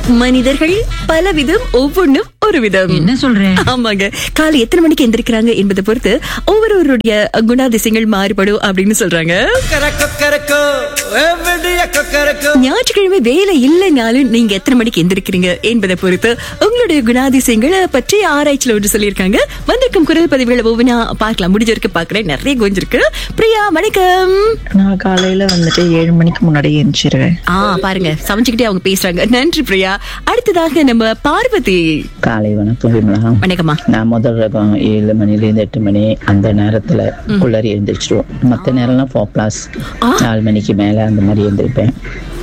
மனிதர்கள் பலவிதம் ஒவ்வொன்றும் ஒரு விதம் என்ன சொல்ற ஆமாங்க காலை எத்தனை மணிக்கு எந்திரிக்கிறாங்க என்பதை பொறுத்து ஒவ்வொருவருடைய குணாதிசயங்கள் மாறுபடும் அப்படின்னு சொல்றாங்க கொக்கரக்கோ எவ்வளிய கொக்கரக்கோ ஞாயிற்றுக்கிழமை வேலை இல்லைனாலும் நீங்க எத்தனை மணிக்கு எந்திரிக்கிறீங்க என்பதை பொறுத்து உங்களுடைய குணாதிசயங்களை பற்றி ஆராய்ச்சியில ஒன்று சொல்லியிருக்காங்க வந்திருக்கும் குரல் பதிவுகளை ஒவ்வொன்றா பார்க்கலாம் முடிஞ்சிருக்கு பாக்குறேன் நிறைய கொஞ்சிருக்கு பிரியா வணக்கம் நான் காலையில வந்துட்டு ஏழு மணிக்கு முன்னாடியே எழுந்திருவேன் ஆ பாருங்க சமைச்சுக்கிட்டே அவங்க பேசுறாங்க நன்றி பிரியா அடுத்ததாக நம்ம பார்வதி காலை வணக்கம் விமலா வணக்கம்மா நான் முதல் ரகம் ஏழு மணில இருந்து எட்டு மணி அந்த நேரத்துல குள்ளரி எழுந்திரிச்சிருவோம் மத்த நேரம்லாம் ஃபோர் பிளஸ் நாலு மணிக்கு மேல அந்த மாதிரி எழுந்திருப்பேன்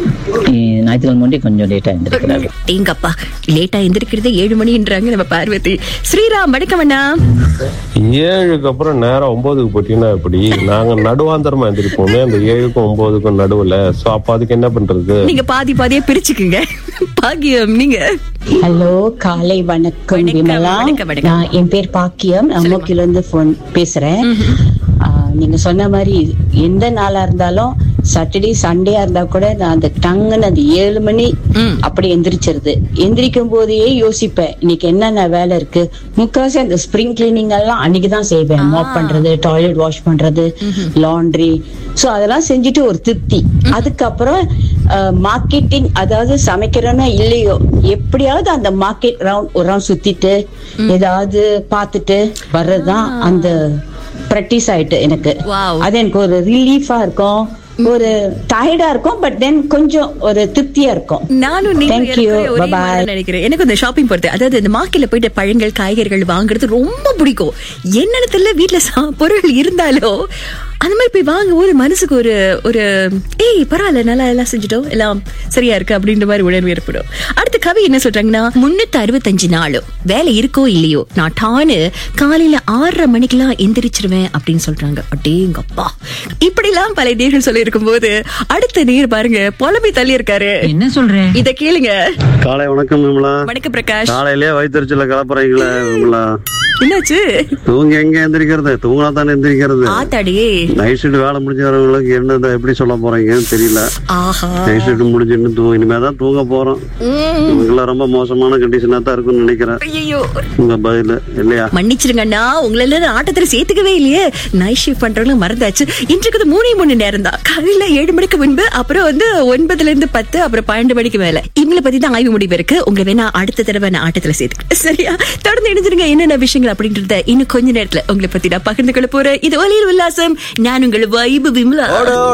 இ- ஞாயிற்றுக்கிழமை முன்னாடி கொஞ்சம் லேட்டா எழுந்திருக்கிறாரு எங்கப்பா லேட்டா எந்திரிக்கிறது ஏழு மணின்றாங்க நம்ம பார்வதி ஸ்ரீராம் வணக்கம் அண்ணா ஏழுக்கு அப்புறம் நேரம் ஒன்பதுக்கு போட்டீங்கன்னா எப்படி நாங்க நடுவாந்தரமா எந்திரிப்போமே அந்த ஏழுக்கும் ஒன்பதுக்கும் நடுவுல சோ அப்ப அதுக்கு என்ன பண்றது நீங்க பாதி பாதியா பிரிச்சுக்குங்க பாக்கியம் நீங்க ஹலோ காலை வணக்கம் வணக்கம், விமலா வணக்கம், வணக்கம். நான் என் பேர் பாக்கியம் நான் மூக்கில இருந்து போன் பேசுறேன் ஆ, நீங்க சொன்ன மாதிரி எந்த நாளா இருந்தாலும் சாட்டர்டே சண்டேயா இருந்தா கூட நான் அந்த டங்குன்னு அந்த ஏழு மணி ம். அப்படி எந்திரிச்சிருது எந்திரிக்கும் போதே யோசிப்பேன் இன்னைக்கு என்னென்ன வேலை இருக்கு முக்காவாசி அந்த ஸ்ப்ரிங் கிளீனிங் எல்லாம் அன்னைக்குதான் செய்வேன் மாப் பண்றது டாய்லெட் வாஷ் பண்றது லாண்ட்ரி சோ அதெல்லாம் செஞ்சுட்டு ஒரு திருப்தி அதுக்கப்புறம் மார்க்கெட்டிங் அதாவது சமைக்கிறோன்னா இல்லையோ எப்படியாவது அந்த மார்க்கெட் ரவுண்ட் ஒரு ரவுண்ட் சுத்திட்டு ஏதாவது பார்த்துட்டு வர்றதுதான் அந்த ப்ராக்டிஸ் ஆயிட்டு எனக்கு Wow. அது எனக்கு ஒரு ரிலீஃபா இருக்கும் ஒரு டயர்டா இருக்கும் பட் தென் கொஞ்சம் ஒரு திருப்தியா இருக்கும் நானும் நீங்களும் Thank you. ஏறக்குறைய ஒரே Bye-bye. மாதிரி தான் நினைக்கிறேன் எனக்கு இந்த ஷாப்பிங் பொறுத்து அதாவது இந்த மார்க்கெட்ல போயிட்டு பழங்கள் காய்கறிகள் வாங்குறது ரொம்ப பிடிக்கும் என்னன்னு தெரியல வீட்டுல சா- பொருள் இருந்தாலும் அந்த மாதிரி போய் வாங்கும்போது மனசுக்கு ஒரு ஒரு ஏய் பரவாயில்ல நல்லா எல்லாம் செஞ்சுட்டோம் எல்லாம் சரியா இருக்கு அப்படின்ற மாதிரி உணர்வு ஏற்படும் அடுத்த கவி என்ன சொல்றாங்கன்னா முன்னூத்தி அறுபத்தஞ்சு நாளும் வேலை இருக்கோ இல்லையோ நான் டானு காலையில ஆறரை மணிக்கெல்லாம் எந்திரிச்சிருவேன் அப்படின்னு சொல்றாங்க அடேங்கப்பா இப்படிலாம் பல நேர்கள் சொல்லி போது அடுத்த நேர் பாருங்க புலம்பி தள்ளி இருக்காரு என்ன சொல்ற இத கேளுங்க காலை வணக்கம் விமலா வணக்கம் பிரகாஷ் காலையிலேயே வயிற்றுச்சல கலப்புறீங்களே விமலா என்னாச்சு தூங்க எங்க எந்திரிக்கிறது தூங்கினா தானே எந்திரிக்கிறது ஆத்தாடி நைட் ஷிஃப்ட் வேலை முடிஞ்ச வரவங்களுக்கு என்ன எப்படி சொல்ல போறீங்கன்னு தெரியல ஆஹா நைட் ஷிஃப்ட் முடிஞ்சு இன்னும் தூங்க இனிமே தான் தூங்க போறோம் இவங்கெல்லாம் ரொம்ப மோசமான கண்டிஷனா தான் இருக்கும்னு நினைக்கிறேன் ஐயோ உங்க பதில் இல்லையா மன்னிச்சிருங்க அண்ணா உங்களை எல்லாம் ஆட்டத்துல சேர்த்துக்கவே இல்லையே நைட் ஷிஃப்ட் பண்றவங்க மறந்தாச்சு இன்றைக்கு அது மூணே மூணு நேரம் தான் காலையில ஏழு மணிக்கு முன்பு அப்புறம் வந்து ஒன்பதுல இருந்து பத்து அப்புறம் பன்னெண்டு மணிக்கு மேல இவங்களை பத்தி தான் ஆய்வு முடிவு இருக்கு உங்களை வேணா அடுத்த தடவை நான் ஆட்டத்துல சேர்த்துக்கிறேன் சரியா தொடர்ந்து இணைஞ்சிருங்க என்னென்ன விஷயங்கள் அப்படின்றத இன்னும் கொஞ்ச நேரத்துல உங்களை பத்தி நான் பகிர்ந்து கொள்ள போறேன் இது ஒலியில் உல்லாசம் நான் உங்கள் வைபு விமலா